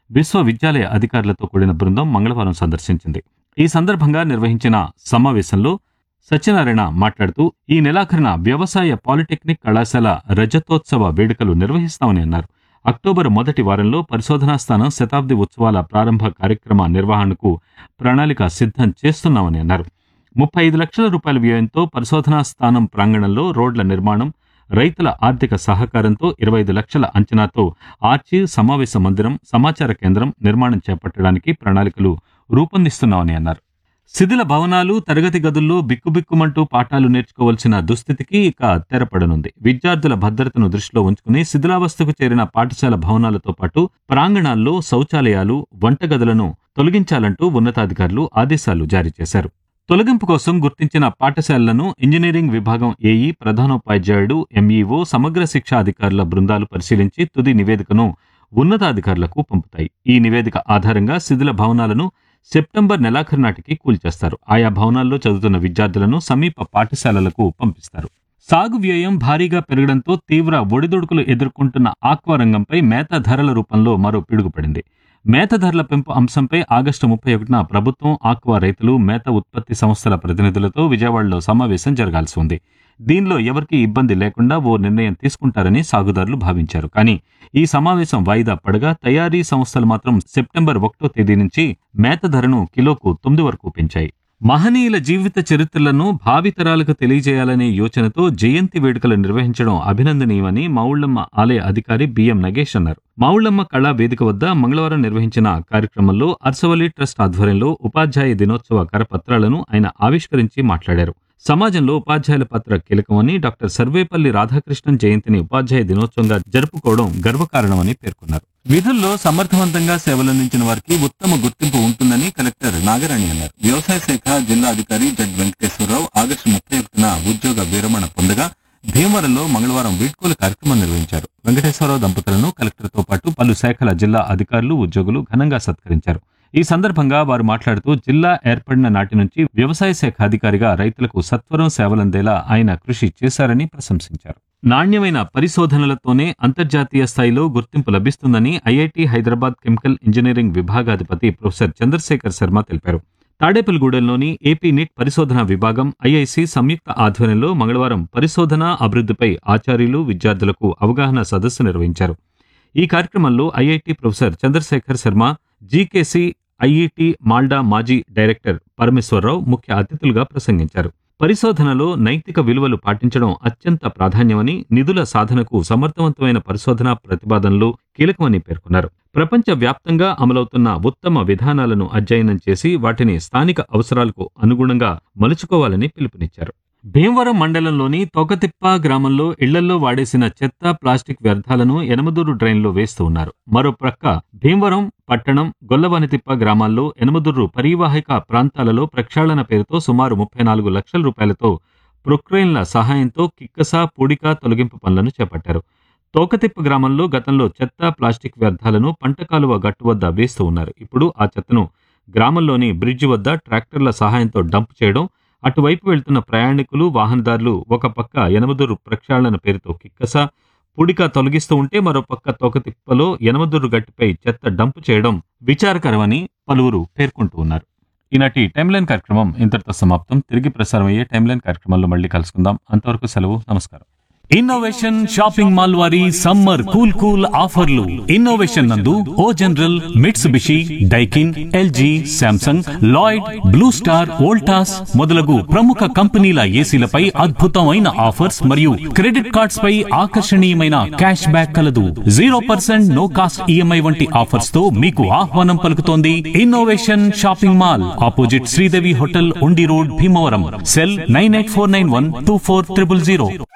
విశ్వవిద్యాలయ అధికారులతో కూడిన బృందం మంగళవారం సందర్శించింది ఈ సందర్భంగా నిర్వహించిన సమావేశంలో సత్యనారాయణ మాట్లాడుతూ ఈ నెలాఖరున వ్యవసాయ పాలిటెక్నిక్ కళాశాల రజతోత్సవ వేడుకలు నిర్వహిస్తామని అన్నారు అక్టోబర్ మొదటి వారంలో పరిశోధనా స్థానం శతాబ్ది ఉత్సవాల ప్రారంభ కార్యక్రమ నిర్వహణకు ప్రణాళిక సిద్ధం చేస్తున్నామని అన్నారు ముప్పై ఐదు లక్షల రూపాయల వ్యయంతో పరిశోధనా స్థానం ప్రాంగణంలో రోడ్ల నిర్మాణం రైతుల ఆర్థిక సహకారంతో ఇరవై ఐదు లక్షల అంచనాతో ఆర్చీవ్ సమావేశ మందిరం సమాచార కేంద్రం నిర్మాణం చేపట్టడానికి ప్రణాళికలు రూపొందిస్తున్నామని అన్నారు శిథిల భవనాలు తరగతి గదుల్లో బిక్కుబిక్కుమంటూ పాఠాలు నేర్చుకోవాల్సిన దుస్థితికి ఇక తెరపడనుంది విద్యార్థుల భద్రతను దృష్టిలో ఉంచుకుని శిథిలావస్థకు చేరిన పాఠశాల భవనాలతో పాటు ప్రాంగణాల్లో శౌచాలయాలు వంటగదులను తొలగించాలంటూ ఉన్నతాధికారులు ఆదేశాలు జారీ చేశారు తొలగింపు కోసం గుర్తించిన పాఠశాలలను ఇంజనీరింగ్ విభాగం ఏఈ ప్రధానోపాధ్యాయుడు ఎంఈఓ సమగ్ర శిక్షా అధికారుల బృందాలు పరిశీలించి తుది నివేదికను ఉన్నతాధికారులకు పంపుతాయి ఈ నివేదిక ఆధారంగా శిథిల భవనాలను సెప్టెంబర్ నెలాఖరు నాటికి కూల్చేస్తారు ఆయా భవనాల్లో చదువుతున్న విద్యార్థులను సమీప పాఠశాలలకు పంపిస్తారు సాగు వ్యయం భారీగా పెరగడంతో తీవ్ర ఒడిదుడుకులు ఎదుర్కొంటున్న ఆక్వా రంగంపై మేత ధరల రూపంలో మరో పిడుగుపడింది మేత ధరల పెంపు అంశంపై ఆగస్టు ముప్పై ఒకటిన ప్రభుత్వం ఆక్వా రైతులు మేత ఉత్పత్తి సంస్థల ప్రతినిధులతో విజయవాడలో సమావేశం జరగాల్సి ఉంది దీనిలో ఎవరికీ ఇబ్బంది లేకుండా ఓ నిర్ణయం తీసుకుంటారని సాగుదారులు భావించారు కానీ ఈ సమావేశం వాయిదా పడగా తయారీ సంస్థలు మాత్రం సెప్టెంబర్ ఒకటో తేదీ నుంచి మేత ధరను కిలోకు తొమ్మిది వరకు పెంచాయి మహనీయుల జీవిత చరిత్రలను భావితరాలకు తెలియజేయాలనే యోచనతో జయంతి వేడుకలు నిర్వహించడం అభినందనీయమని మావుళ్లమ్మ ఆలయ అధికారి బిఎం నగేష్ అన్నారు మావుళ్లమ్మ కళా వేదిక వద్ద మంగళవారం నిర్వహించిన కార్యక్రమంలో అర్సవల్లి ట్రస్ట్ ఆధ్వర్యంలో ఉపాధ్యాయ దినోత్సవ కరపత్రాలను ఆయన ఆవిష్కరించి మాట్లాడారు సమాజంలో ఉపాధ్యాయుల పాత్ర కీలకమని డాక్టర్ సర్వేపల్లి రాధాకృష్ణన్ జయంతిని ఉపాధ్యాయ దినోత్సవంగా జరుపుకోవడం గర్వకారణమని పేర్కొన్నారు విధుల్లో సమర్థవంతంగా సేవలందించిన వారికి ఉత్తమ గుర్తింపు ఉంటుందని కలెక్టర్ నాగరాణి అన్నారు వ్యవసాయ శాఖ జిల్లా అధికారి జడ్ వెంకటేశ్వరరావు ఆగస్టు ముప్పై ఒకటిన ఉద్యోగ విరమణ పొందగా భీమవరంలో మంగళవారం వీడ్కోలు కార్యక్రమం నిర్వహించారు వెంకటేశ్వరరావు దంపతులను కలెక్టర్తో పాటు పలు శాఖల జిల్లా అధికారులు ఉద్యోగులు ఘనంగా సత్కరించారు ఈ సందర్భంగా వారు మాట్లాడుతూ జిల్లా ఏర్పడిన నాటి నుంచి వ్యవసాయ శాఖ అధికారిగా రైతులకు సత్వరం సేవలందేలా ఆయన కృషి చేశారని ప్రశంసించారు నాణ్యమైన పరిశోధనలతోనే అంతర్జాతీయ స్థాయిలో గుర్తింపు లభిస్తుందని ఐఐటి హైదరాబాద్ కెమికల్ ఇంజనీరింగ్ విభాగాధిపతి ప్రొఫెసర్ చంద్రశేఖర్ శర్మ తెలిపారు తాడేపల్లిగూడెంలోని ఏపీ నిట్ పరిశోధన విభాగం ఐఐసి సంయుక్త ఆధ్వర్యంలో మంగళవారం పరిశోధన అభివృద్ధిపై ఆచార్యులు విద్యార్థులకు అవగాహన సదస్సు నిర్వహించారు ఈ కార్యక్రమంలో IIT professor Chandrasekhar Sharma GKC IET Malda మాజీ డైరెక్టర్ పరమేశ్వరరావు ముఖ్య అతిథులుగా ప్రసంగించారు పరిశోధనలో నైతిక విలువలు పాటించడం అత్యంత ప్రాధాన్యమని నిధుల సాధనకు సమర్థవంతమైన పరిశోధన ప్రతిపాదనలు కీలకమని పేర్కొన్నారు ప్రపంచ వ్యాప్తంగా అమలవుతున్న ఉత్తమ విధానాలను అధ్యయనం చేసి వాటిని స్థానిక అవసరాలకు అనుగుణంగా మలుచుకోవాలని పిలుపునిచ్చారు భీమవరం మండలంలోని తోకతిప్ప గ్రామంలో ఇళ్లల్లో వాడేసిన చెత్త ప్లాస్టిక్ వ్యర్థాలను ఎనమదూరు డ్రైన్లో వేస్తూ ఉన్నారు మరో ప్రక్క భీమవరం పట్టణం గొల్లవనితిప్ప గ్రామాల్లో ఎనమదూరు పరివాహిక ప్రాంతాలలో ప్రక్షాళన పేరుతో సుమారు ముప్పై నాలుగు లక్షల రూపాయలతో ప్రొక్రెయిన్ల సహాయంతో కిక్కస పూడిక తొలగింపు పనులను చేపట్టారు తోకతిప్ప గ్రామంలో గతంలో చెత్త ప్లాస్టిక్ వ్యర్థాలను పంట కాలువ గట్టు వద్ద వేస్తూ ఉన్నారు ఇప్పుడు ఆ చెత్తను గ్రామంలోని బ్రిడ్జి వద్ద ట్రాక్టర్ల సహాయంతో డంప్ చేయడం అటువైపు వెళ్తున్న ప్రయాణికులు వాహనదారులు ఒక పక్క యనమదూరు ప్రక్షాళన పేరుతో కిక్కస పుడిక తొలగిస్తూ ఉంటే మరో పక్క తోకతిప్పలో యనమదూరు గట్టిపై చెత్త డంపు చేయడం విచారకరమని పలువురు పేర్కొంటూ ఉన్నారు ఈనాటి టైమ్లైన్ కార్యక్రమం ఇంతటితో సమాప్తం తిరిగి ప్రసారం అయ్యే టైమ్లైన్ కార్యక్రమంలో మళ్ళీ కలుసుకుందాం అంతవరకు సెలవు నమస్కారం ఇన్నోవేషన్ షాపింగ్ మాల్ వారి సమ్మర్ కూల్ కూల్ ఆఫర్లు ఇన్నోవేషన్ నందు O general Mitsubishi Daikin LG Samsung Lloyd blue star Voltas మొదలగు ప్రముఖ కంపెనీల ఏసీలపై అద్భుతమైన ఆఫర్స్ మరియు క్రెడిట్ కార్డ్స్ పై ఆకర్షణీయమైన క్యాష్ బ్యాక్ కలదు zero percent no cost EMI వంటి ఆఫర్స్ తో మీకు ఆహ్వానం పలుకుతోంది innovation shopping mall opposite Sridevi hotel Undi road Bhimavaram cell nine eight four nine one two four triple zero